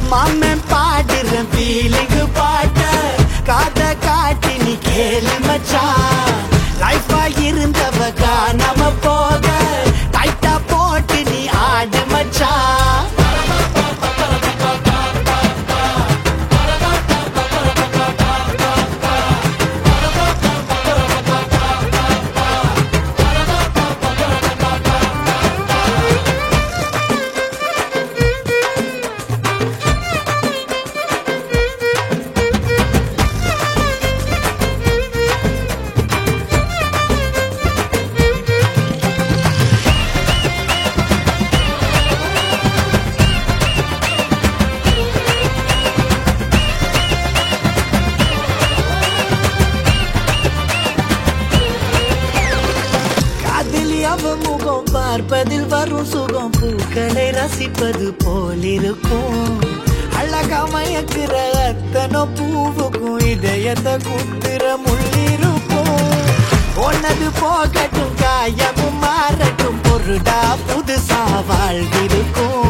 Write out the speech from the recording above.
மாமன் பாடுற ஃபீலிங்கு பாட்ட காத காட்டி நீ கேளு மச்சான் லைஃபா இருந்தவ காணாம போக டைட்டா போட்டு நீ ஆடு மச்சான் காதலி அவ முகம் பார்ப்பதில் வரும் சுகம் பூக்களை ரசிப்பது போலிருக்கும் அழகா மயக்குற அத்தனை பூவுக்கும் இதயத்தை குத்துற முள்ளிருக்கும் போனது போகட்டும் காயமும் மாறட்டும் பொருடா புதுசா வாழ்ந்திருக்கும்